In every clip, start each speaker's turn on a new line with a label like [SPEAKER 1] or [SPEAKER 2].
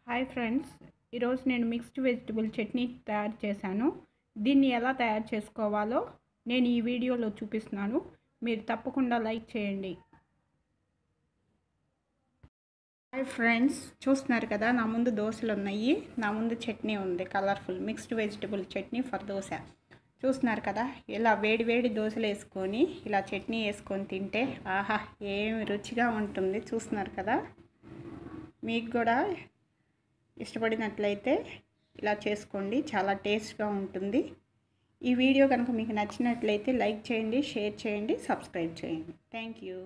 [SPEAKER 1] hi friends ఈరోజు నేను mixed vegetable chutney తయారు చేశాను దీన్ని ఎలా తయారు చేసుకోవాలో నేను ఈ వీడియోలో చూపిస్తున్నాను మీరు తప్పకుండా లైక్ చేయండి హాయ్ ఫ్రెండ్స్ చూస్తున్నారు కదా నా ముందు దోశలు ఉన్నాయి నా ముందు చట్నీ ఉంది colourful mixed vegetable chutney for dosa చూస్తున్నారు కదా ఇలా వేడి వేడి దోశలు వేసుకొని ఇలా చట్నీ వేసుకొని తింటే ఆహా ఏమి రుచిగా ఉంటుంది చూస్తున్నారు కదా మీకు కూడా ఇష్టపడినట్లయితే ఇలా చేసుకోండి చాలా టేస్ట్గా ఉంటుంది ఈ వీడియో కనుక మీకు నచ్చినట్లయితే లైక్ చేయండి షేర్ చేయండి సబ్స్క్రైబ్ చేయండి థ్యాంక్ యూ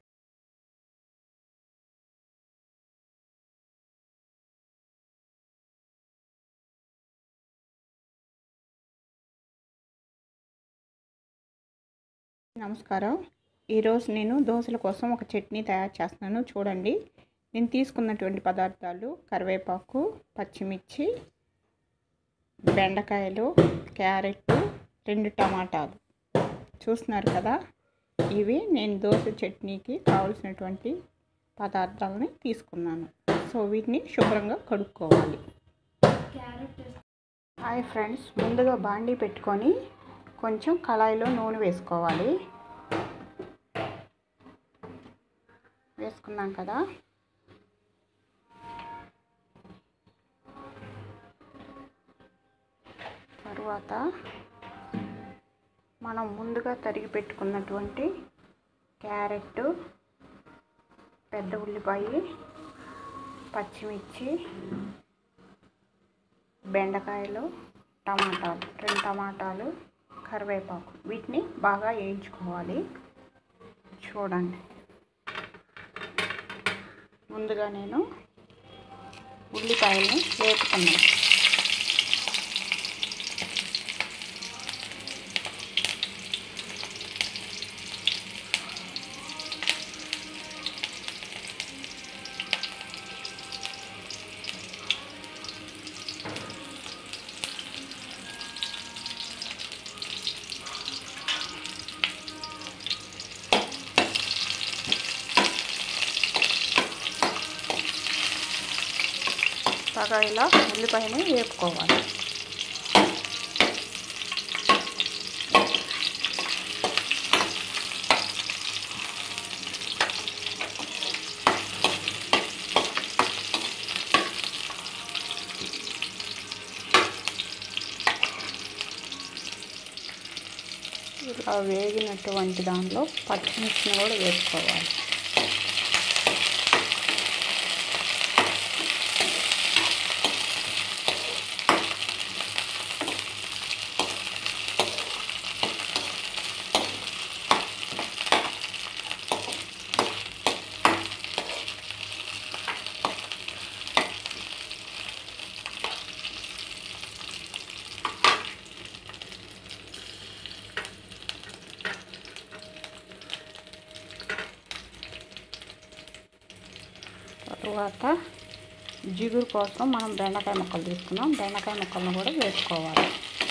[SPEAKER 1] నమస్కారం ఈరోజు నేను దోశల కోసం ఒక చట్నీ తయారు చేస్తున్నాను చూడండి నేను తీసుకున్నటువంటి పదార్థాలు కరివేపాకు పచ్చిమిర్చి బెండకాయలు క్యారెట్ రెండు టమాటాలు చూస్తున్నారు కదా ఇవి నేను దోశ చట్నీకి కావలసినటువంటి పదార్థాలని తీసుకున్నాను సో వీటిని శుభ్రంగా కడుక్కోవాలి హాయ్ ఫ్రెండ్స్ ముందుగా బాండీ పెట్టుకొని కొంచెం కళాయిలో నూనె వేసుకోవాలి వేసుకున్నాం కదా తరువాత మనం ముందుగా తరిగి పెట్టుకున్నటువంటి క్యారెట్ పెద్ద ఉల్లిపాయ పచ్చిమిర్చి బెండకాయలు టమాటాలు రెండు టమాటాలు కరివేపాకు వీటిని బాగా వేయించుకోవాలి చూడండి ముందుగా నేను ఉల్లిపాయల్ని వేపుకున్నాను బాగా ఇలా ఉల్లిపాయని వేపుకోవాలి ఇలా వేగినటువంటి దానిలో పచ్చిమిర్చిని కూడా వేసుకోవాలి తరువాత జిగురు కోసం మనం బెండకాయ ముక్కలు తీసుకున్నాం బెండకాయ ముక్కలను కూడా వేసుకోవాలి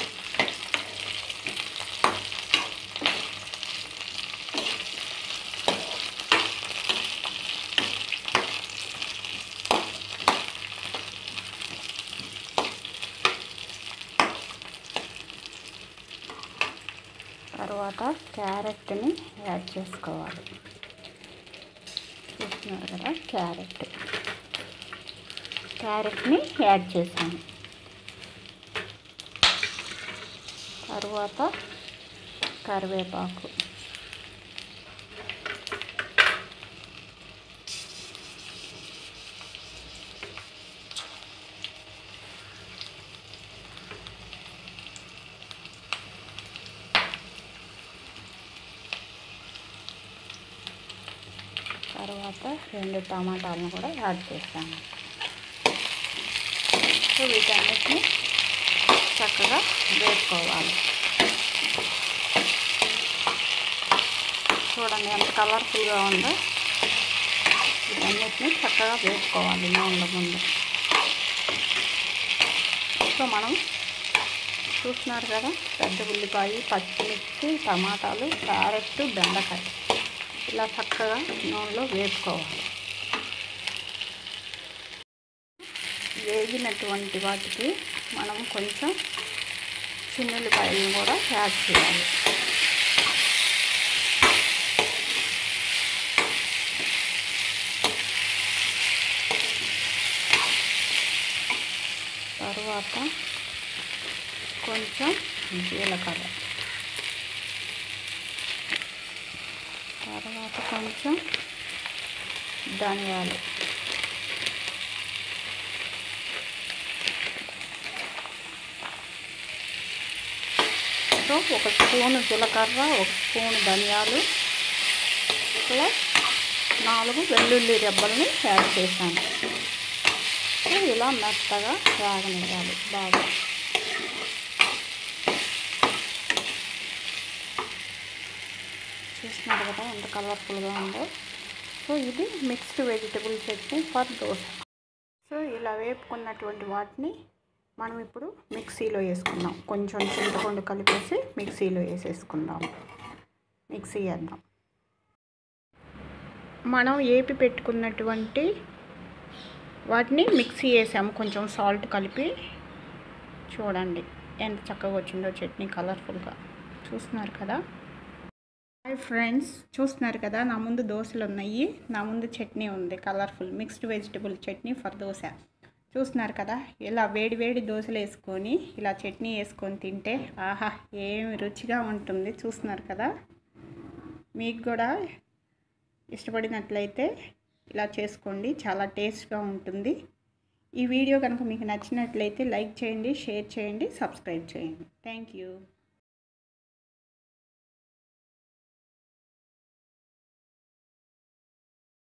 [SPEAKER 1] తర్వాత క్యారెట్ని యాడ్ చేసుకోవాలి చూస్తున్నారు కదా క్యారెట్ క్యారెట్ని యాడ్ చేశాను తరువాత కరివేపాకు తర్వాత రెండు టమాటాలను కూడా యాడ్ చేస్తాను సో వీటన్నిటిని చక్కగా వేసుకోవాలి చూడండి ఎంత కలర్ఫుల్గా ఉందో వీటన్నిటిని చక్కగా వేసుకోవాలి నూనె ముందు సో మనం చూస్తున్నారు కదా పెద్ద ఉల్లిపాయ పచ్చిమిర్చి టమాటాలు క్యారెట్ బెండకాయ ఇలా చక్కగా నూనెలో వేసుకోవాలి వేగినటువంటి వాటికి మనం కొంచెం చిన్నులపాయలను కూడా యాడ్ చేయాలి తర్వాత కొంచెం జీలకర్ర తర్వాత కొంచెం ధనియాలు సో ఒక స్పూను జీలకర్ర ఒక స్పూను ధనియాలు ప్లస్ నాలుగు వెల్లుల్లి రెబ్బల్ని యాడ్ చేశాను సో ఇలా మెత్తగా రాగనివ్వాలి బాగా చూస్తున్నారు కదా ఎంత కలర్ఫుల్గా ఉందో సో ఇది mixed vegetable chutney for dosa so ఇలా వేపుకున్నటువంటి వాటిని మనం ఇప్పుడు మిక్సీలో వేసుకుందాం కొంచెం చింతపండు కలిపేసి మిక్సీలో వేసేసుకుందాం మిక్సీ వేద్దాం మనం ఏపి పెట్టుకున్నటువంటి వాటిని మిక్సీ వేసాము కొంచెం సాల్ట్ కలిపి చూడండి ఎంత చక్కగా వచ్చిందో చట్నీ కలర్ఫుల్గా చూస్తున్నారు కదా హాయ్ ఫ్రెండ్స్ చూస్తున్నారు కదా నా ముందు దోశలు ఉన్నాయి నా ముందు చట్నీ ఉంది colourful mixed vegetable chutney for dosa చూస్తున్నారు కదా ఇలా వేడి వేడి దోశలు వేసుకొని ఇలా చట్నీ వేసుకొని తింటే ఆహా ఏమి రుచిగా ఉంటుంది చూస్తున్నారు కదా మీకు కూడా ఇష్టపడినట్లయితే ఇలా చేసుకోండి చాలా టేస్ట్గా ఉంటుంది ఈ వీడియో కనుక మీకు నచ్చినట్లయితే లైక్ చేయండి షేర్ చేయండి సబ్స్క్రైబ్ చేయండి థ్యాంక్ యూ